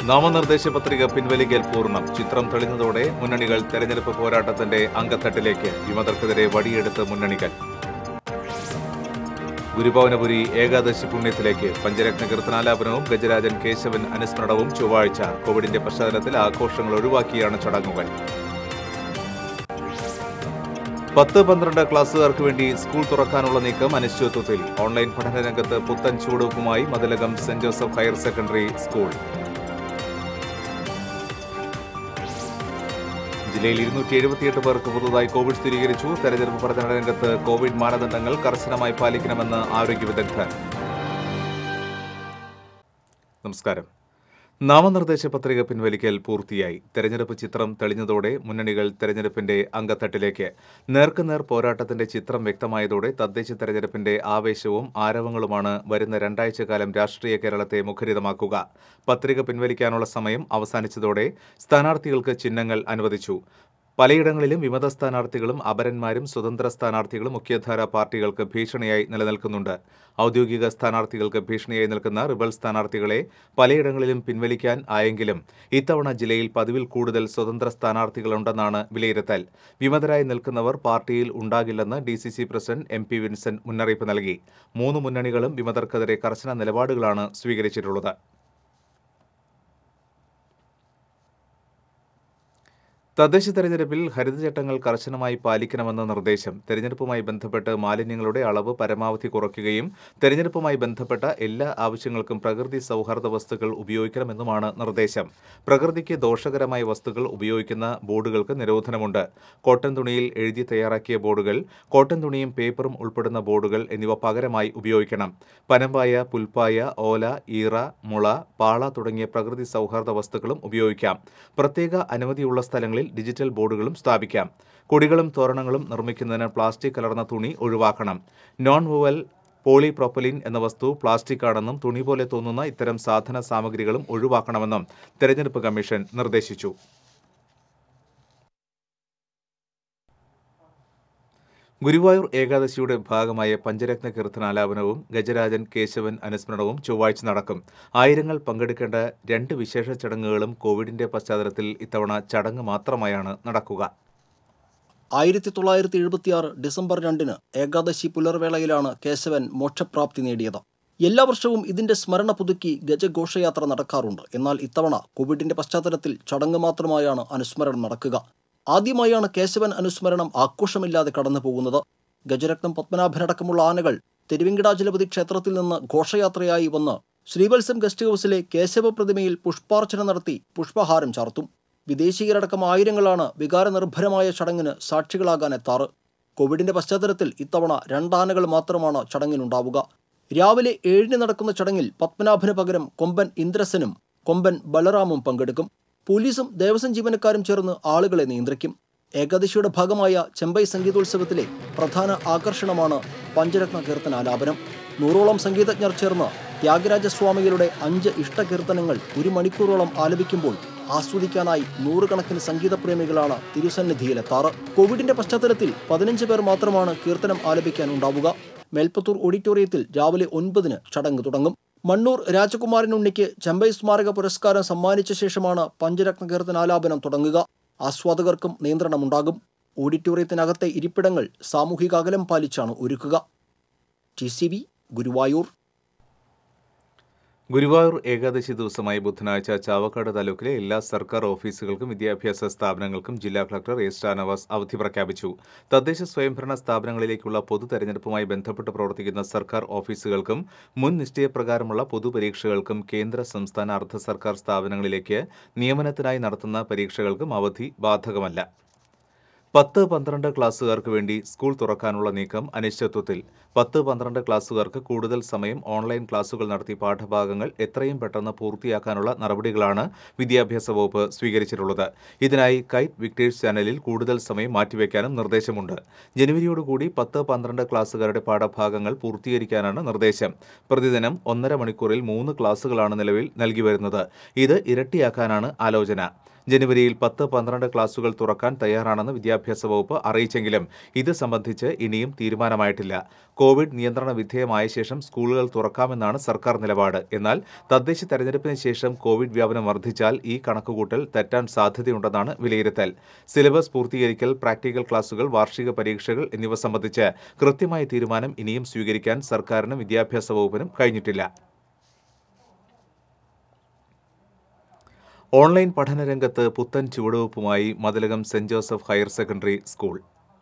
നാമനിർദ്ദേശ പത്രിക പിൻവലിക്കൽ പൂർണ്ണം ചിത്രം തെളിഞ്ഞതോടെ മുന്നണികൾ തെരഞ്ഞെടുപ്പ് പോരാട്ടത്തിന്റെ അങ്കത്തട്ടിലേക്ക് വിമതർക്കെതിരെ വടിയെടുത്ത് മുന്നണികൾ ഗുരുഭവനപുരി ഏകാദശി പുണ്യത്തിലേക്ക് പഞ്ചരത്ന കീർത്തനാലാപനവും ഗജരാജൻ കേശവൻ അനുസ്മരണവും ചൊവ്വാഴ്ച കോവിഡിന്റെ പശ്ചാത്തലത്തിൽ ആഘോഷങ്ങൾ ഒഴിവാക്കിയാണ് ചടങ്ങുകൾ പത്ത് പന്ത്രണ്ട് ക്ലാസ്സുകാർക്ക് വേണ്ടി സ്കൂൾ തുറക്കാനുള്ള നീക്കം അനിശ്ചിതത്വത്തിൽ ഓൺലൈൻ പഠന രംഗത്ത് പുത്തൻ ചൂടുവെപ്പുമായി Mathilakam saint Joseph higher secondary school ജില്ലയിൽ ഇരുന്നൂറ്റി എഴുപത്തിയെട്ട് പേർക്ക് പുതുതായി കോവിഡ് സ്ഥിരീകരിച്ചു തെരഞ്ഞെടുപ്പ് പ്രചരണ രംഗത്ത് കോവിഡ് മാനദണ്ഡങ്ങൾ കർശനമായി പാലിക്കണമെന്ന് ആരോഗ്യ വിദഗ്ധർ നമസ്കാരം നാമനിർദ്ദേശ പത്രിക പിൻവലിക്കൽ പൂർത്തിയായി തെരഞ്ഞെടുപ്പ് ചിത്രം തെളിഞ്ഞതോടെ മുന്നണികൾ തെരഞ്ഞെടുപ്പിന്റെ അങ്കത്തട്ടിലേക്ക് നേർക്കുനേർ പോരാട്ടത്തിന്റെ ചിത്രം വ്യക്തമായതോടെ തദ്ദേശ തെരഞ്ഞെടുപ്പിന്റെ ആവേശവും ആരവങ്ങളുമാണ് വരുന്ന രണ്ടാഴ്ച കാലം രാഷ്ട്രീയ കേരളത്തെ മുഖരിതമാക്കുക പത്രിക പിൻവലിക്കാനുള്ള സമയം അവസാനിച്ചതോടെ സ്ഥാനാർത്ഥികൾക്ക് ചിഹ്നങ്ങൾ അനുവദിച്ചു പലയിടങ്ങളിലും വിമത സ്ഥാനാർത്ഥികളും അപരന്മാരും സ്വതന്ത്ര സ്ഥാനാർത്ഥികളും മുഖ്യധാര പാർട്ടികൾക്ക് ഭീഷണിയായി നിലനിൽക്കുന്നുണ്ട് ഔദ്യോഗിക സ്ഥാനാർത്ഥികൾക്ക് ഭീഷണിയായി നിൽക്കുന്ന റിബൽ സ്ഥാനാർത്ഥികളെ പലയിടങ്ങളിലും പിൻവലിക്കാൻ ആയെങ്കിലും ഇത്തവണ ജില്ലയിൽ പതിവിൽ കൂടുതൽ സ്വതന്ത്ര സ്ഥാനാർത്ഥികളുണ്ടെന്നാണ് വിലയിരുത്തൽ വിമതരായി നിൽക്കുന്നവർ പാർട്ടിയിൽ ഉണ്ടാകില്ലെന്ന് D C C president M P Vincent മുന്നറിയിപ്പ് നൽകി മൂന്ന് മുന്നണികളും വിമതർക്കെതിരെ കർശന നിലപാടുകളാണ് സ്വീകരിച്ചിട്ടുള്ളത് തദ്ദേശ തെരഞ്ഞെടുപ്പിൽ ഹരിതചട്ടങ്ങൾ കർശനമായി പാലിക്കണമെന്ന നിർദ്ദേശം തെരഞ്ഞെടുപ്പുമായി ബന്ധപ്പെട്ട് മാലിന്യങ്ങളുടെ അളവ് പരമാവധി കുറയ്ക്കുകയും തെരഞ്ഞെടുപ്പുമായി ബന്ധപ്പെട്ട എല്ലാ ആവശ്യങ്ങൾക്കും പ്രകൃതി സൗഹാർദ്ദ വസ്തുക്കൾ ഉപയോഗിക്കണമെന്നുമാണ് നിർദ്ദേശം പ്രകൃതിക്ക് ദോഷകരമായ വസ്തുക്കൾ ഉപയോഗിക്കുന്ന ബോർഡുകൾക്ക് നിരോധനമുണ്ട് കോട്ടൺ തുണിയിൽ എഴുതി തയ്യാറാക്കിയ ബോർഡുകൾ കോട്ടൺ തുണിയും പേപ്പറും ഉൾപ്പെടുന്ന ബോർഡുകൾ എന്നിവ പകരമായി ഉപയോഗിക്കണം പനമ്പായ പുൽപ്പായ ഓല ഈറ മുള പാള തുടങ്ങിയ പ്രകൃതി സൗഹാർദ്ദ വസ്തുക്കളും ഉപയോഗിക്കാം പ്രത്യേക അനുമതിയുള്ള സ്ഥലങ്ങളിൽ ഡിജിറ്റൽ ബോർഡുകളും സ്ഥാപിക്കാം കൊടികളും തോരണങ്ങളും നിർമ്മിക്കുന്നതിന് പ്ലാസ്റ്റിക് കലർന്ന തുണി ഒഴിവാക്കണം നോൺ വൂവൽ പോളിപ്രോപ്പലിൻ എന്ന വസ്തു പ്ലാസ്റ്റിക് ആണെന്നും തുണി പോലെ തോന്നുന്ന ഇത്തരം സാധന സാമഗ്രികളും ഒഴിവാക്കണമെന്നും തെരഞ്ഞെടുപ്പ് കമ്മീഷൻ നിർദ്ദേശിച്ചു ഗുരുവായൂർ ഏകാദശിയുടെ ഭാഗമായ പഞ്ചരത്ന കീർത്തനാലാപനവും ഗജരാജൻ കേശവൻ അനുസ്മരണവും ചൊവ്വാഴ്ച നടക്കും ആയിരങ്ങൾ പങ്കെടുക്കേണ്ട രണ്ട് വിശേഷ ചടങ്ങുകളും കോവിഡിന്റെ പശ്ചാത്തലത്തിൽ ഇത്തവണ ചടങ്ങ് മാത്രമായാണ് നടക്കുക ആയിരത്തി തൊള്ളായിരത്തി എഴുപത്തിയാറ് ഡിസംബർ രണ്ടിന് ഏകാദശി പുലർവേളയിലാണ് കേശവൻ മോക്ഷപ്രാപ്തി നേടിയത് എല്ലാ വർഷവും ഇതിന്റെ സ്മരണ പുതുക്കി ഗജഘോഷയാത്ര നടക്കാറുണ്ട് എന്നാൽ ഇത്തവണ കോവിഡിന്റെ പശ്ചാത്തലത്തിൽ ചടങ്ങ് മാത്രമായാണ് അനുസ്മരണം നടക്കുക ആദ്യമായാണ് കേശവൻ അനുസ്മരണം ആഘോഷമില്ലാതെ കടന്നു പോകുന്നത് ഗജരത്നം പത്മനാഭനടക്കമുള്ള ആനകൾ തിരുവെങ്കിടാചലപതി ക്ഷേത്രത്തിൽ നിന്ന് ഘോഷയാത്രയായി വന്ന് ശ്രീവത്സം ഗസ്റ്റ് ഹൌസിലെ കേശവ പ്രതിമയിൽ പുഷ്പാർച്ചന നടത്തി പുഷ്പഹാരം ചാർത്തും വിദേശീയരടക്കം ആയിരങ്ങളാണ് വികാരനിർഭരമായ ചടങ്ങിന് സാക്ഷികളാകാൻ എത്താറ് കോവിഡിന്റെ പശ്ചാത്തലത്തിൽ ഇത്തവണ രണ്ടാനകൾ മാത്രമാണ് ചടങ്ങിനുണ്ടാവുക രാവിലെ ഏഴിന് നടക്കുന്ന ചടങ്ങിൽ പത്മനാഭന് പകരം കൊമ്പൻ ഇന്ദ്രസനും കൊമ്പൻ ബലറാമും പങ്കെടുക്കും പോലീസും ദേവസ്വം ജീവനക്കാരും ചേർന്ന് ആളുകളെ നിയന്ത്രിക്കും ഏകാദശിയുടെ ഭാഗമായ ചെമ്പൈ സംഗീതോത്സവത്തിലെ പ്രധാന ആകർഷണമാണ് പഞ്ചരത്ന കീർത്തനാലാപനം നൂറോളം സംഗീതജ്ഞർ ചേർന്ന് ത്യാഗരാജസ്വാമികളുടെ അഞ്ച് ഇഷ്ടകീർത്തനങ്ങൾ ഒരു മണിക്കൂറോളം ആലപിക്കുമ്പോൾ ആസ്വദിക്കാനായി നൂറുകണക്കിന് സംഗീതപ്രേമികളാണ് തിരുസന്നിധിയിലെത്താറ് കോവിഡിന്റെ പശ്ചാത്തലത്തിൽ പതിനഞ്ച് പേർ മാത്രമാണ് കീർത്തനം ആലപിക്കാൻ ഉണ്ടാവുക മേൽപ്പത്തൂർ ഓഡിറ്റോറിയത്തിൽ രാവിലെ ഒൻപതിന് ചടങ്ങ് തുടങ്ങും മണ്ണൂർ രാജകുമാരൻ ഉണ്ണിക്ക് ചെമ്പൈ സ്മാരക പുരസ്കാരം സമ്മാനിച്ച ശേഷമാണ് പഞ്ചരത്ന കീർത്തനാലാപനം തുടങ്ങുക ആസ്വാദകർക്കും നിയന്ത്രണമുണ്ടാകും ഓഡിറ്റോറിയത്തിനകത്തെ ഇരിപ്പിടങ്ങൾ സാമൂഹിക അകലം പാലിച്ചാണ് ഒരുക്കുക T C V Guruvayur Guruvayur Ekadashi ദിവസമായ ബുധനാഴ്ച ചാവക്കാട് താലൂക്കിലെ എല്ലാ സർക്കാർ ഓഫീസുകൾക്കും വിദ്യാഭ്യാസ സ്ഥാപനങ്ങൾക്കും ജില്ലാ കളക്ടർ എ ഷാനവാസ് അവധി പ്രഖ്യാപിച്ചു തദ്ദേശ സ്വയംഭരണ സ്ഥാപനങ്ങളിലേക്കുള്ള പൊതു തെരഞ്ഞെടുപ്പുമായി ബന്ധപ്പെട്ട് പ്രവർത്തിക്കുന്ന സർക്കാർ ഓഫീസുകൾക്കും മുൻ നിശ്ചയപ്രകാരമുള്ള പൊതുപരീക്ഷകൾക്കും കേന്ദ്ര സംസ്ഥാന അർദ്ധ സർക്കാർ സ്ഥാപനങ്ങളിലേക്ക് നിയമനത്തിനായി നടത്തുന്ന പരീക്ഷകൾക്കും അവധി ബാധകമല്ല പത്ത് പന്ത്രണ്ട് ക്ലാസ്സുകാർക്ക് വേണ്ടി സ്കൂൾ തുറക്കാനുള്ള നീക്കം അനിശ്ചിതത്വത്തിൽ പത്ത് പന്ത്രണ്ട് ക്ലാസ്സുകാർക്ക് കൂടുതൽ സമയം ഓൺലൈൻ ക്ലാസുകൾ നടത്തി പാഠഭാഗങ്ങൾ എത്രയും പെട്ടെന്ന് പൂർത്തിയാക്കാനുള്ള നടപടികളാണ് വിദ്യാഭ്യാസ വകുപ്പ് സ്വീകരിച്ചിട്ടുള്ളത് ഇതിനായി കൈറ്റ് വിക്ടേഴ്സ് ചാനലിൽ കൂടുതൽ സമയം മാറ്റിവെക്കാനും നിർദ്ദേശമുണ്ട് ജനുവരിയോടുകൂടി പത്ത് പന്ത്രണ്ട് ക്ലാസ്സുകാരുടെ പാഠഭാഗങ്ങൾ പൂർത്തീകരിക്കാനാണ് നിർദ്ദേശം പ്രതിദിനം ഒന്നര മണിക്കൂറിൽ മൂന്ന് ക്ലാസുകളാണ് നിലവിൽ നൽകി വരുന്നത് ഇത് ഇരട്ടിയാക്കാനാണ് ആലോചന ജനുവരിയിൽ പത്ത് പന്ത്രണ്ട് ക്ലാസുകൾ തുറക്കാൻ തയ്യാറാണെന്ന് വിദ്യാഭ്യാസ വകുപ്പ് അറിയിച്ചെങ്കിലും ഇത് സംബന്ധിച്ച് ഇനിയും തീരുമാനമായിട്ടില്ല കോവിഡ് നിയന്ത്രണ വിധേയമായ ശേഷം സ്കൂളുകൾ തുറക്കാമെന്നാണ് സർക്കാർ നിലപാട് എന്നാൽ തദ്ദേശ തെരഞ്ഞെടുപ്പിന് ശേഷം കോവിഡ് വ്യാപനം വർദ്ധിച്ചാൽ ഈ കണക്കുകൂട്ടൽ തെറ്റാൻ സാധ്യതയുണ്ടെന്നാണ് വിലയിരുത്തൽ സിലബസ് പൂർത്തീകരിക്കൽ പ്രാക്ടിക്കൽ ക്ലാസുകൾ വാർഷിക പരീക്ഷകൾ എന്നിവ സംബന്ധിച്ച് കൃത്യമായ തീരുമാനം ഇനിയും സ്വീകരിക്കാൻ സർക്കാരിനും വിദ്യാഭ്യാസ വകുപ്പിനും കഴിഞ്ഞിട്ടില്ല ഓൺലൈൻ പഠനരംഗത്ത് പുത്തൻ ചുവടുവയ്പുമായി Mathilakam saint Joseph higher secondary school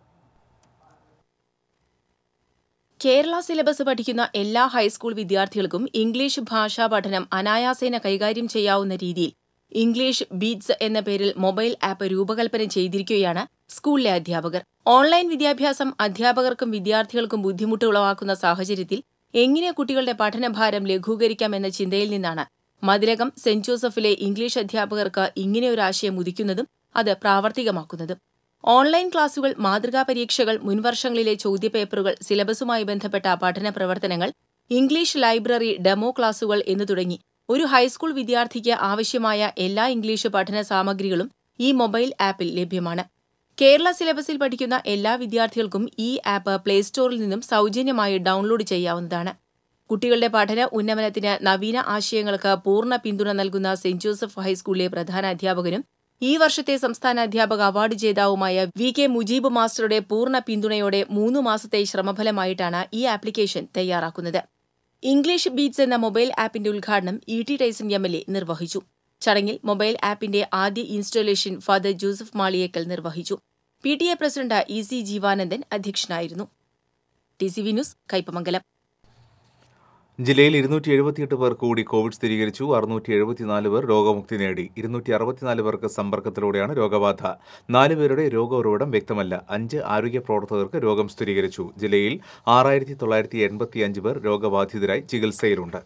Kerala syllabus പഠിക്കുന്ന എല്ലാ ഹൈസ്കൂൾ വിദ്യാർത്ഥികൾക്കും ഇംഗ്ലീഷ് ഭാഷാ പഠനം അനായാസേന കൈകാര്യം ചെയ്യാവുന്ന രീതിയിൽ ഇംഗ്ലീഷ് ബീറ്റ്സ് എന്ന പേരിൽ മൊബൈൽ ആപ്പ് രൂപകൽപ്പന ചെയ്തിരിക്കുകയാണ് സ്കൂളിലെ അധ്യാപകർ ഓൺലൈൻ വിദ്യാഭ്യാസം അധ്യാപകർക്കും വിദ്യാർത്ഥികൾക്കും ബുദ്ധിമുട്ട് ഉളവാക്കുന്ന സാഹചര്യത്തിൽ എങ്ങനെ കുട്ടികളുടെ പഠനഭാരം ലഘൂകരിക്കാമെന്ന ചിന്തയിൽ നിന്നാണ് മതിലകം സെന്റ് ജോസഫിലെ ഇംഗ്ലീഷ് അധ്യാപകർക്ക് ഇങ്ങനെയൊരു ആശയം ഉദിക്കുന്നതും അത് പ്രാവർത്തികമാക്കുന്നതും ഓൺലൈൻ ക്ലാസുകൾ മാതൃകാ പരീക്ഷകൾ മുൻവർഷങ്ങളിലെ ചോദ്യപേപ്പറുകൾ സിലബസുമായി ബന്ധപ്പെട്ട പഠന പ്രവർത്തനങ്ങൾ ഇംഗ്ലീഷ് ലൈബ്രറി ഡെമോ ക്ലാസുകൾ എന്നു തുടങ്ങി ഒരു ഹൈസ്കൂൾ വിദ്യാർത്ഥിക്ക് ആവശ്യമായ എല്ലാ ഇംഗ്ലീഷ് പഠന സാമഗ്രികളും ഈ മൊബൈൽ ആപ്പിൽ ലഭ്യമാണ് കേരള സിലബസിൽ പഠിക്കുന്ന എല്ലാ വിദ്യാർത്ഥികൾക്കും ഈ ആപ്പ് പ്ലേ സ്റ്റോറിൽ നിന്നും സൗജന്യമായി ഡൗൺലോഡ് ചെയ്യാവുന്നതാണ് കുട്ടികളുടെ പഠന ഉന്നമനത്തിന് നവീന ആശയങ്ങൾക്ക് പൂർണ്ണ പിന്തുണ നൽകുന്ന സെന്റ് ജോസഫ് ഹൈസ്കൂളിലെ പ്രധാന അധ്യാപകനും ഈ വർഷത്തെ സംസ്ഥാന അധ്യാപക അവാർഡ് ജേതാവുമായ വി കെ മുജീബ് മാസ്റ്ററുടെ പൂർണ്ണ പിന്തുണയോടെ മൂന്ന് മാസത്തെ ശ്രമഫലമായിട്ടാണ് ഈ ആപ്ലിക്കേഷൻ തയ്യാറാക്കുന്നത് ഇംഗ്ലീഷ് ബീറ്റ്സ് എന്ന മൊബൈൽ ആപ്പിന്റെ ഉദ്ഘാടനം E T Taison M L A നിർവഹിച്ചു ചടങ്ങിൽ മൊബൈൽ ആപ്പിന്റെ ആദ്യ ഇൻസ്റ്റലേഷൻ ഫാദർ ജോസഫ് മാളിയേക്കൽ നിർവഹിച്ചു P T A president E C Jeevanandan അധ്യക്ഷനായിരുന്നു T C V news Kaipamangalam ജില്ലയിൽ ഇരുന്നൂറ്റി എഴുപത്തിയെട്ട് പേർ കൂടി കോവിഡ് സ്ഥിരീകരിച്ചു അറുന്നൂറ്റി എഴുപത്തിനാല് പേർ രോഗമുക്തി നേടി ഇരുന്നൂറ്റി അറുപത്തിനാല് പേർക്ക് സമ്പർക്കത്തിലൂടെയാണ് രോഗബാധ നാല് പേരുടെ രോഗ വ്യക്തമല്ല അഞ്ച് ആരോഗ്യ പ്രവർത്തകർക്ക് രോഗം സ്ഥിരീകരിച്ചു ജില്ലയിൽ ആറായിരത്തി തൊള്ളായിരത്തി എൺപത്തിയഞ്ച് പേർ രോഗബാധിതരായി ചികിത്സയിലുണ്ട്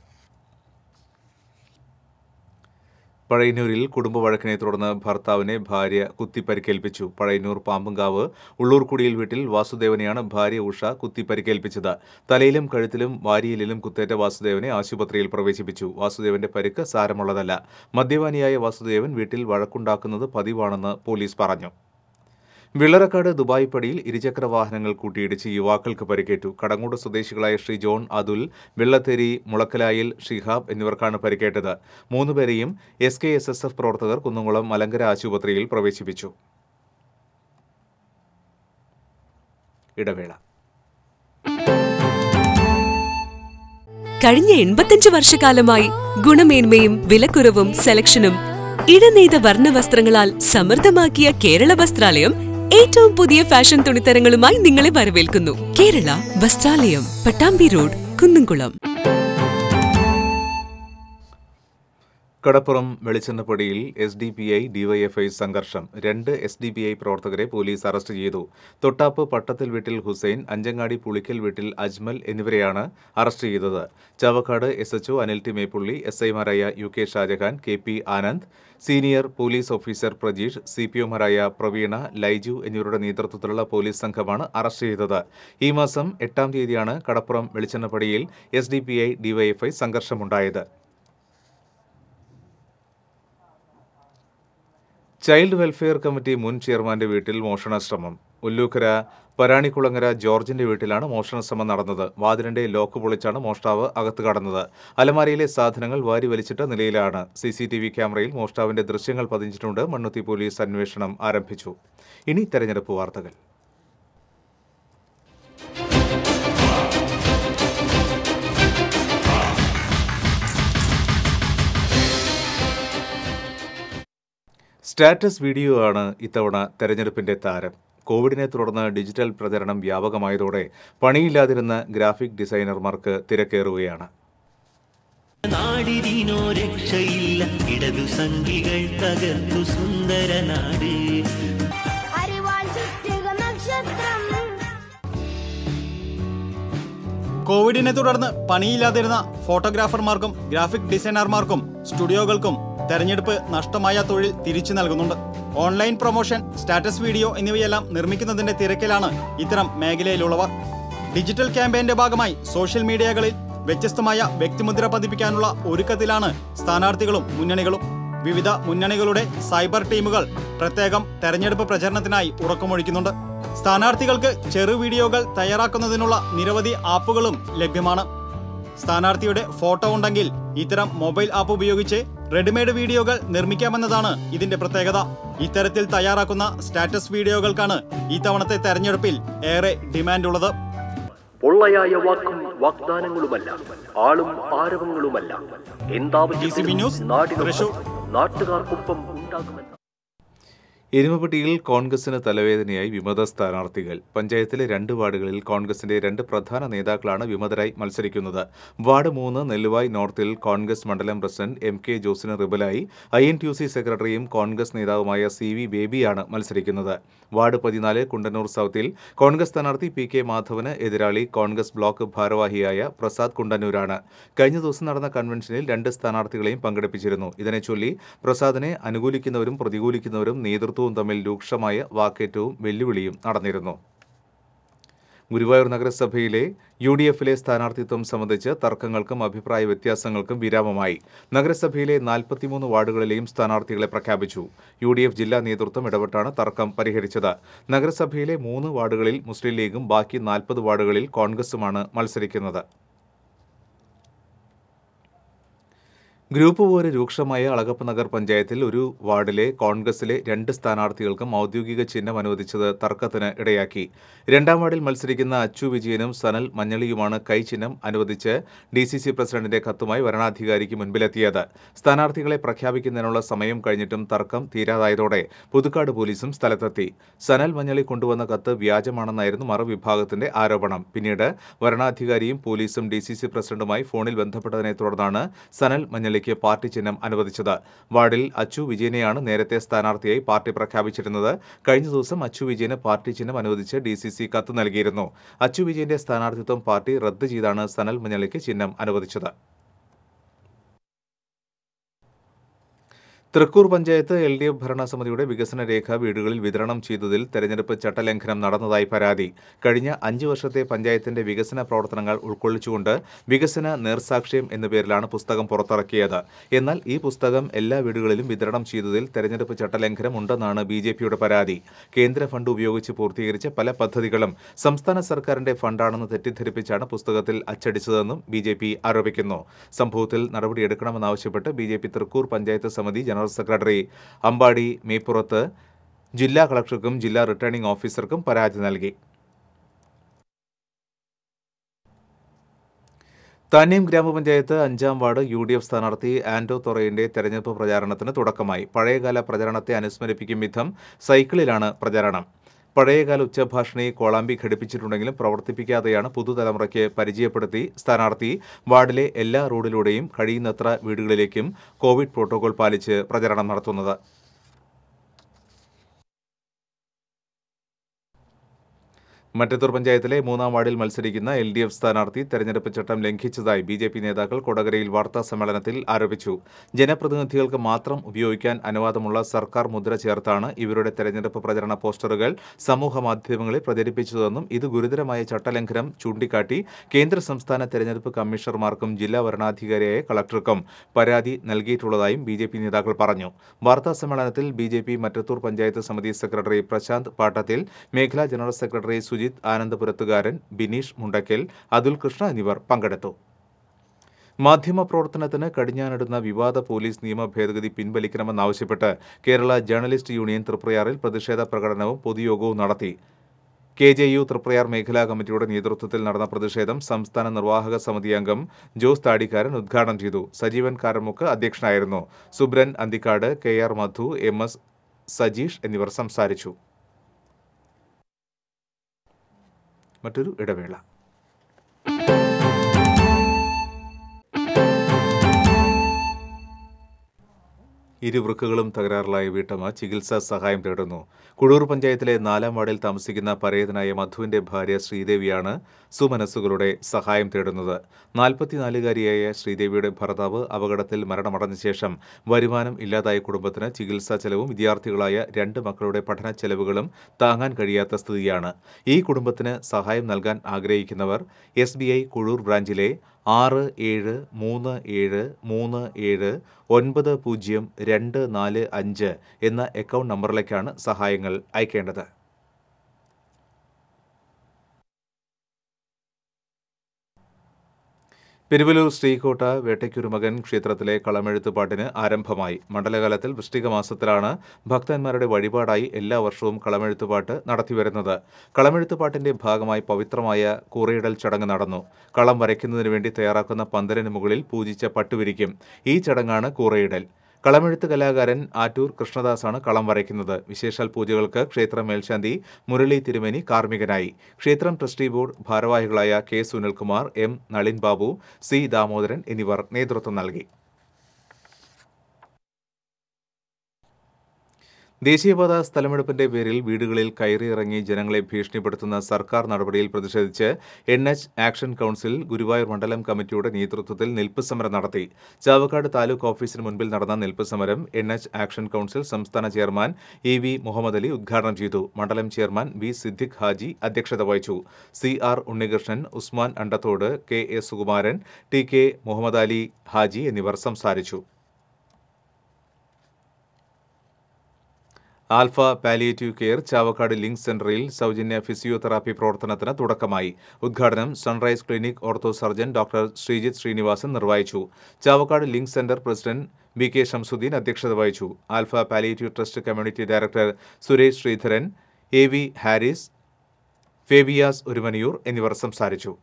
പഴയന്നൂരിൽ കുടുംബ വഴക്കിനെ തുടർന്ന് ഭർത്താവിനെ ഭാര്യ കുത്തിപ്പരിക്കേൽപ്പിച്ചു പഴയന്നൂർ പാമ്പുംകാവ് ഉള്ളൂർക്കുടിയിൽ വീട്ടിൽ വാസുദേവനെയാണ് ഭാര്യ ഉഷ കുത്തിപ്പരിക്കേൽപ്പിച്ചത് തലയിലും കഴുത്തിലും വാരിയലിലും കുത്തേറ്റ വാസുദേവനെ ആശുപത്രിയിൽ പ്രവേശിപ്പിച്ചു വാസുദേവന്റെ പരിക്ക് സാരമുള്ളതല്ല മദ്യപാനിയായ വാസുദേവൻ വീട്ടിൽ വഴക്കുണ്ടാക്കുന്നത് പതിവാണെന്ന് പോലീസ് പറഞ്ഞു വിളറക്കാട് ദുബായ് പടിയിൽ ഇരുചക്ര വാഹനങ്ങൾ കൂട്ടിയിടിച്ച് യുവാക്കൾക്ക് പരിക്കേറ്റു കടങ്ങോട് സ്വദേശികളായ ശ്രീ ജോൺ അതുൽ വെള്ളത്തേരി മുളക്കലായിൽ ഷിഹാബ് എന്നിവർക്കാണ് പരിക്കേറ്റത് മൂന്നുപേരെയും S K S S F പ്രവർത്തകർ കുന്നംകുളം മലങ്കര ആശുപത്രിയിൽ പ്രവേശിപ്പിച്ചു ഇടവേള കഴിഞ്ഞ എൺപത്തഞ്ച് വർഷക്കാലമായി ഗുണമേന്മയും വിലക്കുറവും സെലക്ഷനും ഇടനെയ്ത വർണ്ണവസ്ത്രങ്ങളാൽ സമൃദ്ധമാക്കിയ കേരള വസ്ത്രാലയം ഏറ്റവും പുതിയ ഫാഷൻ തുണിത്തരങ്ങളുമായി നിങ്ങളെ വരവേൽക്കുന്നു കേരള വസ്ത്രാലയം പട്ടാമ്പി റോഡ് കുന്നുംകുളം കടപ്പുറം വെളിച്ചെണ്ണപ്പടിയിൽ S D P I DYFI സംഘർഷം രണ്ട് എസ് ഡി പി ഐ പ്രവർത്തകരെ പോലീസ് അറസ്റ്റ് ചെയ്തു തൊട്ടാപ്പ് പട്ടത്തിൽ വീട്ടിൽ ഹുസൈൻ അഞ്ചങ്ങാടി പുളിക്കൽ വീട്ടിൽ അജ്മൽ എന്നിവരെയാണ് അറസ്റ്റ് ചെയ്തത് Chavakkad S H O Anil T Meppully S ഐമാരായ U K Shajahan K P Anand senior police officer Prajeesh C P ഒമാരായ പ്രവീണ ലൈജു എന്നിവരുടെ നേതൃത്വത്തിലുള്ള പോലീസ് സംഘമാണ് അറസ്റ്റ് ചെയ്തത് ഈ മാസം എട്ടാം തീയതിയാണ് കടപ്പുറം വെളിച്ചെണ്ണപ്പടിയിൽ S D P I DYFI സംഘർഷമുണ്ടായത് ചൈൽഡ് വെൽഫെയർ കമ്മിറ്റി മുൻ ചെയർമാന്റെ വീട്ടിൽ മോഷണശ്രമം ഉല്ലൂക്കര പരാണിക്കുളങ്ങര ജോർജിന്റെ വീട്ടിലാണ് മോഷണശ്രമം നടന്നത് വാതിലിന്റെ ലോക്ക് പൊളിച്ചാണ് മോഷ്ടാവ് അകത്ത് കടന്നത് അലമാരയിലെ സാധനങ്ങൾ വാരി വലിച്ചിട്ട നിലയിലാണ് സി സി ടി വി ക്യാമറയിൽ മോഷ്ടാവിന്റെ ദൃശ്യങ്ങൾ പതിഞ്ഞിട്ടുണ്ട് മണ്ണുത്തി പോലീസ് അന്വേഷണം ആരംഭിച്ചു ഇനി തെരഞ്ഞെടുപ്പ് വാർത്തകൾ സ്റ്റാറ്റസ് വീഡിയോ ആണ് ഇത്തവണ തെരഞ്ഞെടുപ്പിന്റെ താരം കോവിഡിനെ തുടർന്ന് ഡിജിറ്റൽ പ്രചരണം വ്യാപകമായതോടെ പണിയില്ലാതിരുന്ന ഗ്രാഫിക് ഡിസൈനർമാർക്ക് തിരക്കേറുകയാണ് നാടിനോ രക്ഷയില്ല ഇടതു സംഖികൾ തകർത്തു സുന്ദര നാട് അറിവാൻ ചുറ്റുക നക്ഷത്രം കോവിഡിനെ തുടർന്ന് പണിയില്ലാതിരുന്ന ഫോട്ടോഗ്രാഫർമാർക്കും ഗ്രാഫിക് ഡിസൈനർമാർക്കും സ്റ്റുഡിയോകൾക്കും തെരഞ്ഞെടുപ്പ് നഷ്ടമായ തൊഴിൽ തിരിച്ചു നൽകുന്നുണ്ട് ഓൺലൈൻ പ്രൊമോഷൻ സ്റ്റാറ്റസ് വീഡിയോ എന്നിവയെല്ലാം നിർമ്മിക്കുന്നതിന്റെ തിരക്കിലാണ് ഇത്തരം മേഖലയിലുള്ളവർ ഡിജിറ്റൽ ക്യാമ്പയിന്റെ ഭാഗമായി സോഷ്യൽ മീഡിയകളിൽ വ്യത്യസ്തമായ വ്യക്തിമുദ്ര പതിപ്പിക്കാനുള്ള ഒരുക്കത്തിലാണ് സ്ഥാനാർത്ഥികളും മുന്നണികളും വിവിധ മുന്നണികളുടെ സൈബർ ടീമുകൾ പ്രത്യേകം തെരഞ്ഞെടുപ്പ് പ്രചരണത്തിനായി ഉറക്കമൊഴിക്കുന്നുണ്ട് സ്ഥാനാർത്ഥികൾക്ക് ചെറു വീഡിയോകൾ തയ്യാറാക്കുന്നതിനുള്ള നിരവധി ആപ്പുകളും ലഭ്യമാണ് സ്ഥാനാർത്ഥിയുടെ ഫോട്ടോ ഉണ്ടെങ്കിൽ ഇത്തരം മൊബൈൽ ആപ്പ് ഉപയോഗിച്ച് റെഡിമെയ്ഡ് വീഡിയോകൾ നിർമ്മിക്കാമെന്നതാണ് ഇതിന്റെ പ്രത്യേകത ഇത്തരത്തിൽ തയ്യാറാക്കുന്ന സ്റ്റാറ്റസ് വീഡിയോകൾക്കാണ് ഇത്തവണത്തെ തെരഞ്ഞെടുപ്പിൽ ഏറെ ഡിമാൻഡ് ഉള്ളത് പൊള്ളയായ വാക്കും വാഗ്ദാനങ്ങളുമല്ല ആളും ആരവങ്ങളുമല്ല DCB ന്യൂസ്, എന്താവശ്യത്തിനും തൃശൂർ. നാടിനൊപ്പം നാട്ടുകാർക്കൊപ്പം ഉണ്ടാകുമെന്ന് എരുമപ്പെട്ടിയിൽ കോൺഗ്രസിന് തലവേദനയായി വിമത സ്ഥാനാർത്ഥികൾ പഞ്ചായത്തിലെ രണ്ട് വാർഡുകളിൽ കോൺഗ്രസിന്റെ രണ്ട് പ്രധാന നേതാക്കളാണ് വിമതരായി മത്സരിക്കുന്നത് വാർഡ് മൂന്ന് നെല്ലുവായ് നോർത്തിൽ കോൺഗ്രസ് മണ്ഡലം പ്രസിഡന്റ് എം കെ ജോസിന് റിബലായി I N T U C സെക്രട്ടറിയും കോൺഗ്രസ് നേതാവുമായ സി വി ബേബിയാണ് മത്സരിക്കുന്നത് വാർഡ് പതിനാല് കുണ്ടന്നൂർ സൗത്തിൽ കോൺഗ്രസ് സ്ഥാനാർത്ഥി പി കെ മാധവന് എതിരാളി കോൺഗ്രസ് ബ്ലോക്ക് ഭാരവാഹിയായ പ്രസാദ് കുണ്ടന്നൂരാണ് കഴിഞ്ഞ ദിവസം നടന്ന കൺവെൻഷനിൽ രണ്ട് സ്ഥാനാർത്ഥികളെയും പങ്കെടുപ്പിച്ചിരുന്നു ഇതിനെ ചൊല്ലി പ്രസാദിനെ അനുകൂലിക്കുന്നവരും പ്രതികൂലിക്കുന്നവരും നേതൃത്വവും തമ്മിൽ രൂക്ഷമായ വാക്കേറ്റവും വെല്ലുവിളിയും നടന്നിരുന്നു ഗുരുവായൂർ നഗരസഭയിലെ യു ഡി എഫിലെ സ്ഥാനാർത്ഥിത്വം സംബന്ധിച്ച് തർക്കങ്ങൾക്കും അഭിപ്രായ വ്യത്യാസങ്ങൾക്കും വിരാമമായി നഗരസഭയിലെ നാൽപ്പത്തിമൂന്ന് വാർഡുകളിലെയും സ്ഥാനാർത്ഥികളെ പ്രഖ്യാപിച്ചു യു ഡി എഫ് ജില്ലാ നേതൃത്വം ഇടപെട്ടാണ് തർക്കം പരിഹരിച്ചത് നഗരസഭയിലെ മൂന്ന് വാർഡുകളിൽ മുസ്ലിം ലീഗും ബാക്കി നാൽപ്പത് വാർഡുകളിൽ കോൺഗ്രസുമാണ് മത്സരിക്കുന്നത് ഗ്രൂപ്പ് പോര് രൂക്ഷമായ അളഗപ്പ് നഗർ പഞ്ചായത്തിൽ ഒരു വാർഡിലെ കോൺഗ്രസിലെ രണ്ട് സ്ഥാനാർത്ഥികൾക്കും ഔദ്യോഗിക ചിഹ്നം അനുവദിച്ചത് തർക്കത്തിന് ഇടയാക്കി രണ്ടാം വാർഡിൽ മത്സരിക്കുന്ന അച്ചു വിജയനും സനൽ മഞ്ഞളിയുമാണ് കൈ ചിഹ്നം അനുവദിച്ച് ഡി സി സി പ്രസിഡന്റിന്റെ കത്തുമായി വരണാധികാരിക്ക് മുൻപിലെത്തിയത് സ്ഥാനാർത്ഥികളെ പ്രഖ്യാപിക്കുന്നതിനുള്ള സമയം കഴിഞ്ഞിട്ടും തർക്കം തീരാതായതോടെ പുതുക്കാട് പോലീസും സ്ഥലത്തെത്തി സനൽ മഞ്ഞളി കൊണ്ടുവന്ന കത്ത് വ്യാജമാണെന്നായിരുന്നു മറുവിഭാഗത്തിന്റെ ആരോപണം പിന്നീട് വരണാധികാരിയും പോലീസും ഡി സി സി പ്രസിഡന്റുമായി ഫോണിൽ ബന്ധപ്പെട്ടതിനെ തുടർന്നാണ് സനൽ മഞ്ഞളിക്ക് പാർട്ടി ചിഹ്നം അനുവദിച്ചത് വാർഡിൽ അച്ചു വിജയനെയാണ് നേരത്തെ സ്ഥാനാർത്ഥിയായി പാർട്ടി പ്രഖ്യാപിച്ചിരുന്നത് കഴിഞ്ഞ ദിവസം അച്ചു വിജയന് പാർട്ടി ചിഹ്നം അനുവദിച്ച് ഡി സി സി കത്ത് നൽകിയിരുന്നു അച്ചു വിജയന്റെ സ്ഥാനാർത്ഥിത്വം പാർട്ടി റദ്ദ് ചെയ്താണ് സനൽ മഞ്ഞളിക്ക് ചിഹ്നം അനുവദിച്ചത് Thrikkur panchayat L D F ഭരണസമിതിയുടെ വികസന രേഖ വീടുകളിൽ വിതരണം ചെയ്തതിൽ തെരഞ്ഞെടുപ്പ് ചട്ടലംഘനം നടന്നതായി പരാതി കഴിഞ്ഞ അഞ്ച് വർഷത്തെ പഞ്ചായത്തിന്റെ വികസന പ്രവർത്തനങ്ങൾ ഉൾക്കൊള്ളിച്ചുകൊണ്ട് വികസന നേർസാക്ഷ്യം എന്ന പേരിലാണ് പുസ്തകം പുറത്തിറക്കിയത് എന്നാൽ ഈ പുസ്തകം എല്ലാ വീടുകളിലും വിതരണം ചെയ്തതിൽ തെരഞ്ഞെടുപ്പ് ചട്ടലംഘനം ഉണ്ടെന്നാണ് ബി ജെ പിയുടെ പരാതി കേന്ദ്ര ഫണ്ട് ഉപയോഗിച്ച് പൂർത്തീകരിച്ച പല പദ്ധതികളും സംസ്ഥാന സർക്കാരിന്റെ ഫണ്ടാണെന്ന് തെറ്റിദ്ധരിപ്പിച്ചാണ് പുസ്തകത്തിൽ അച്ചടിച്ചതെന്നും ബി ജെ പി ആരോപിക്കുന്നു സംഭവത്തിൽ നടപടിയെടുക്കണമെന്നാവശ്യപ്പെട്ട് B J P Thrikkur panchayat സമിതി ജനറൽ സെക്രട്ടറി അമ്പാടി മേപ്പുറത്ത് ജില്ലാ കളക്ടർക്കും ജില്ലാ റിട്ടേണിംഗ് ഓഫീസർക്കും പരാതി നൽകി താന്യം ഗ്രാമപഞ്ചായത്ത് അഞ്ചാം വാർഡ് യു ഡി എഫ് സ്ഥാനാർത്ഥി ആന്റോ തൊറയിന്റെ തെരഞ്ഞെടുപ്പ് പ്രചാരണത്തിന് തുടക്കമായി പഴയകാല പ്രചരണത്തെ അനുസ്മരിപ്പിക്കും വിധം സൈക്കിളിലാണ് പ്രചാരണം പഴയകാല ഉച്ചഭാഷണി കോളാമ്പി ഘടിപ്പിച്ചിട്ടുണ്ടെങ്കിലും പ്രവർത്തിപ്പിക്കാതെയാണ് പുതുതലമുറയ്ക്ക് പരിചയപ്പെടുത്തി സ്ഥാനാർത്ഥി വാർഡിലെ എല്ലാ റോഡിലൂടെയും കഴിയുന്നത്ര വീടുകളിലേക്കും കോവിഡ് പ്രോട്ടോകോൾ പാലിച്ച് പ്രചരണം നടത്തുന്നത് മറ്റത്തൂർ പഞ്ചായത്തിലെ മൂന്നാം വാർഡിൽ മത്സരിക്കുന്ന എൽ ഡി എഫ് സ്ഥാനാർത്ഥി തെരഞ്ഞെടുപ്പ് ചട്ടം ലംഘിച്ചതായി ബി ജെ പി നേതാക്കൾ കൊടകരയിൽ വാർത്താ സമ്മേളനത്തിൽ ആരോപിച്ചു ജനപ്രതിനിധികൾക്ക് മാത്രം ഉപയോഗിക്കാൻ അനുവാദമുള്ള സർക്കാർ മുദ്ര ചേർത്താണ് ഇവരുടെ തെരഞ്ഞെടുപ്പ് പ്രചരണ പോസ്റ്ററുകൾ സമൂഹ മാധ്യമങ്ങളിൽ പ്രചരിപ്പിച്ചതെന്നും ഇത് ഗുരുതരമായ ചട്ടലംഘനം ചൂണ്ടിക്കാട്ടി കേന്ദ്ര സംസ്ഥാന തെരഞ്ഞെടുപ്പ് കമ്മീഷണർമാർക്കും ജില്ലാ വരണാധികാരിയായ കളക്ടർക്കും പരാതി നൽകിയിട്ടുള്ളതായും ബി ജെ പി നേതാക്കൾ പറഞ്ഞു വാർത്താ സമ്മേളനത്തിൽ B J P Mattathur panchayat സമിതി സെക്രട്ടറി പ്രശാന്ത് പാട്ടത്തിൽ മേഖലാ ജനറൽ സെക്രട്ടറി സുജിത് ആനന്ദപുരത്തുകാരൻ ബിനീഷ് മുണ്ടക്കൽ അതുൽ കൃഷ്ണ എന്നിവർ പങ്കെടുത്തു മാധ്യമപ്രവർത്തനത്തിന് കടിഞ്ഞാനിടുന്ന വിവാദ പോലീസ് നിയമ ഭേദഗതി പിൻവലിക്കണമെന്നാവശ്യപ്പെട്ട് കേരള ജേർണലിസ്റ്റ് യൂണിയൻ തൃപ്രയാറിൽ പ്രതിഷേധ പ്രകടനവും പൊതുയോഗവും നടത്തി കെ ജെ യു തൃപ്രയാർ മേഖലാ കമ്മിറ്റിയുടെ നേതൃത്വത്തിൽ നടന്ന പ്രതിഷേധം സംസ്ഥാന നിർവാഹക സമിതി അംഗം ജോസ് താടിക്കാരൻ ഉദ്ഘാടനം ചെയ്തു സജീവൻ കാരമുക്ക് അധ്യക്ഷനായിരുന്നു Subran Anthikad K R Madhu M S Sajeesh എന്നിവർ സംസാരിച്ചു മറ്റൊരു ഇടവേള ഇരുവൃക്കുകളും തകരാറിലായ വീട്ടമ്മ ചികിത്സാ സഹായം തേടുന്നു കുഴൂർ പഞ്ചായത്തിലെ നാലാം വാർഡിൽ താമസിക്കുന്ന പരേതനായ മധുവിന്റെ ഭാര്യ ശ്രീദേവിയാണ് സുമനസ്സുകളുടെ സഹായം തേടുന്നത് നാൽപ്പത്തിനാലുകാരിയായ ശ്രീദേവിയുടെ ഭർത്താവ് അപകടത്തിൽ മരണമടഞ്ഞ ശേഷം വരുമാനം ഇല്ലാതായ കുടുംബത്തിന് ചികിത്സാ ചെലവും വിദ്യാർത്ഥികളായ രണ്ട് മക്കളുടെ പഠന ചെലവുകളും താങ്ങാൻ കഴിയാത്ത സ്ഥിതിയാണ് ഈ കുടുംബത്തിന് സഹായം നൽകാൻ ആഗ്രഹിക്കുന്നവർ എസ് ബി ഐ കുഴൂർ ബ്രാഞ്ചിലെ ആറ് ഏഴ് മൂന്ന് ഏഴ് മൂന്ന് ഏഴ് ഒൻപത് പൂജ്യം രണ്ട് നാല് അഞ്ച് എന്ന അക്കൗണ്ട് നമ്പറിലേക്കാണ് സഹായങ്ങൾ അയക്കേണ്ടത് പെരുവലൂർ ശ്രീകോട്ട വേട്ടയ്ക്കൊരുമകൻ ക്ഷേത്രത്തിലെ കളമെഴുത്ത് പാട്ടിന് ആരംഭമായി മണ്ഡലകാലത്തിൽ വൃഷ്ടിക മാസത്തിലാണ് ഭക്തന്മാരുടെ വഴിപാടായി എല്ലാ വർഷവും കളമെഴുത്തുപാട്ട് നടത്തിവരുന്നത് കളമെഴുത്തുപാട്ടിന്റെ ഭാഗമായി പവിത്രമായ കൂറയിടൽ ചടങ്ങ് നടന്നു കളം വരയ്ക്കുന്നതിന് വേണ്ടി തയ്യാറാക്കുന്ന പന്തലിന് മുകളിൽ പൂജിച്ച പട്ടുവിരിക്കും ഈ ചടങ്ങാണ് കൂറയിടൽ കളമെഴുത്ത് കലാകാരൻ ആറ്റൂർ കൃഷ്ണദാസാണ് കളം വരയ്ക്കുന്നത് വിശേഷാൽ പൂജകൾക്ക് ക്ഷേത്ര മേൽശാന്തി മുരളി തിരുമേനി കാർമ്മികനായി ക്ഷേത്രം ട്രസ്റ്റി ബോർഡ് ഭാരവാഹികളായ K Sunilkumar M Nalin Babu C Damodaran എന്നിവർ നേതൃത്വം നൽകി ദേശീയപാത സ്ഥലമെടുപ്പിന്റെ പേരിൽ വീടുകളിൽ കയറിയിറങ്ങി ജനങ്ങളെ ഭീഷണിപ്പെടുത്തുന്ന സർക്കാർ നടപടിയിൽ പ്രതിഷേധിച്ച് N H action council Guruvayur മണ്ഡലം കമ്മിറ്റിയുടെ നേതൃത്വത്തിൽ നിൽപ്പ് സമരം നടത്തി ചാവക്കാട് താലൂക്ക് ഓഫീസിന് മുൻപിൽ നടന്ന നിൽപ്പ് സമരം എൻ എച്ച് ആക്ഷൻ കൌൺസിൽ സംസ്ഥാന chairman E V Muhammad Ali ഉദ്ഘാടനം ചെയ്തു മണ്ഡലം ചെയർമാൻ വി സിദ്ദിഖ് ഹാജി അധ്യക്ഷത വഹിച്ചു C R Unnikrishnan Usman Andathode K A Sukumaran T K Muhammad Ali Haji എന്നിവർ സംസാരിച്ചു alpha palliative care Chavakkad link സെന്ററിൽ സൗജന്യ ഫിസിയോതെറാപ്പി പ്രവർത്തനത്തിന് തുടക്കമായി ഉദ്ഘാടനം sunrise clinic ortho surgeon doctor Sreejith Sreenivasan നിർവഹിച്ചു Chavakkad link centre president V K Shamsudheen അധ്യക്ഷത വഹിച്ചു alpha palliative trust community director Suresh Sreedharan A V Haris Fabiyas Orumanayur എന്നിവർ സംസാരിച്ചു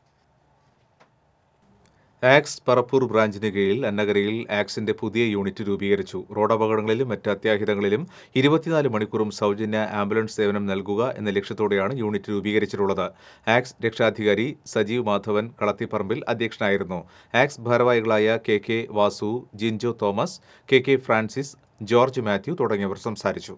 ആക്സ് പറപ്പൂർ ബ്രാഞ്ചിന് കീഴിൽ അന്നഗരയിൽ ആക്സിന്റെ പുതിയ യൂണിറ്റ് രൂപീകരിച്ചു റോഡപകടങ്ങളിലും മറ്റ് അത്യാഹിതങ്ങളിലും ഇരുപത്തിനാല് മണിക്കൂറും സൗജന്യ ആംബുലൻസ് സേവനം നൽകുക എന്ന ലക്ഷ്യത്തോടെയാണ് യൂണിറ്റ് രൂപീകരിച്ചിട്ടുള്ളത് ആക്സ് രക്ഷാധികാരി സജീവ് മാധവൻ കളത്തിപ്പറമ്പിൽ അധ്യക്ഷനായിരുന്നു ആക്സ് ഭാരവാഹികളായ K K Vasu Jinjo Thomas K K Francis George Mathew തുടങ്ങിയവർ സംസാരിച്ചു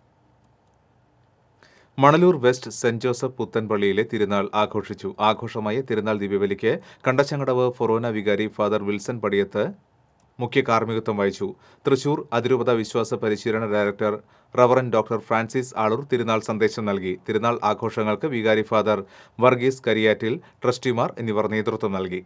മണലൂർ വെസ്റ്റ് സെന്റ് ജോസഫ് പുത്തൻപള്ളിയിലെ തിരുനാൾ ആഘോഷിച്ചു ആഘോഷമായ തിരുനാൾ ദിവ്യബലിക്ക് കണ്ടച്ചങ്ങടവ് ഫൊറോന വികാരി ഫാദർ വിൽസൺ പടിയത്ത് മുഖ്യ കാർമ്മികത്വം വഹിച്ചു തൃശൂർ അതിരൂപത വിശ്വാസ പരിശീലന director reverend doctor Francis Aloor തിരുനാൾ സന്ദേശം നൽകി തിരുനാൾ ആഘോഷങ്ങൾക്ക് വികാരി ഫാദർ വർഗീസ് കരിയാറ്റിൽ ട്രസ്റ്റിമാർ എന്നിവർ നേതൃത്വം നൽകി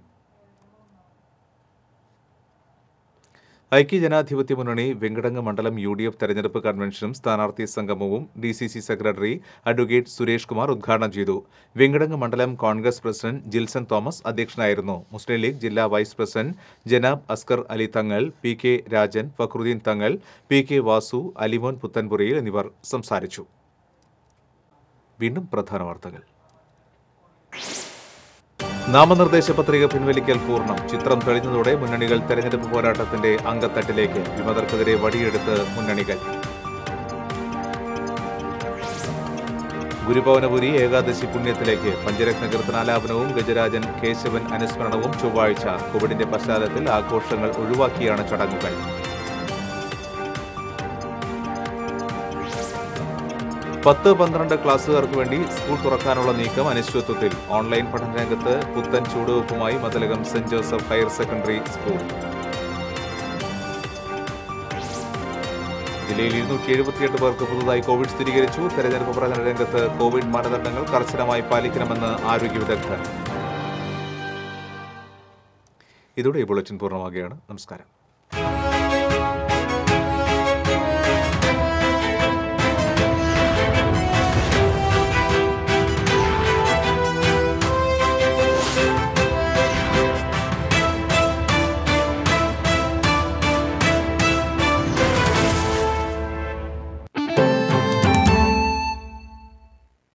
ഐക്യജനാധിപത്യ മുന്നണി വെങ്കടങ്ങ് മണ്ഡലം യു ഡി എഫ് തെരഞ്ഞെടുപ്പ് കൺവെൻഷനും സ്ഥാനാർത്ഥി സംഗമവും D C C secretary advocate Suresh Kumar ഉദ്ഘാടനം ചെയ്തു വെങ്കടങ്ങ് മണ്ഡലം കോൺഗ്രസ് പ്രസിഡന്റ് ജിൽസൺ തോമസ് അധ്യക്ഷനായിരുന്നു മുസ്ലിം ലീഗ് ജില്ലാ vice president Janab Askar Ali Thangal P K Rajan Fakhruddin Thangal P K Vasu Alimon Puthanpurayil എന്നിവർ സംസാരിച്ചു വീണ്ടും പ്രധാന വാർത്തകൾ നാമനിർദ്ദേശ പത്രിക പിൻവലിക്കൽ പൂർണ്ണം ചിത്രം തെളിഞ്ഞതോടെ മുന്നണികൾ തെരഞ്ഞെടുപ്പ് പോരാട്ടത്തിന്റെ അങ്കത്തട്ടിലേക്ക് വിമതർക്കെതിരെ വടിയെടുത്ത് മുന്നണികൾ ഗുരുഭവനപുരി ഏകാദശി പുണ്യത്തിലേക്ക് പഞ്ചരത്ന കീർത്തനാലാപനവും ഗജരാജൻ കേശവൻ അനുസ്മരണവും ചൊവ്വാഴ്ച കോവിഡിന്റെ പശ്ചാത്തലത്തിൽ ആഘോഷങ്ങൾ ഒഴിവാക്കിയാണ് ചടങ്ങുകൾ പത്ത് പന്ത്രണ്ട് ക്ലാസ്സുകാർക്ക് വേണ്ടി സ്കൂൾ തുറക്കാനുള്ള നീക്കം അനിശ്ചിതത്വത്തിൽ ഓൺലൈൻ പഠനരംഗത്ത് പുത്തൻ ചൂടുവെപ്പുമായി Mathilakam saint Joseph higher secondary school ജില്ലയിൽ ഇരുന്നൂറ്റി എഴുപത്തിയെട്ട് പേർക്ക് പുതുതായി കോവിഡ് സ്ഥിരീകരിച്ചു തെരഞ്ഞെടുപ്പ് പ്രചരണ രംഗത്ത് കോവിഡ് മാനദണ്ഡങ്ങൾ കർശനമായി പാലിക്കണമെന്ന് ആരോഗ്യ വിദഗ്ധർ ഇതോടെ ഈ ബുള്ളറ്റിൻ പൂർണ്ണമാകുകയാണ് നമസ്കാരം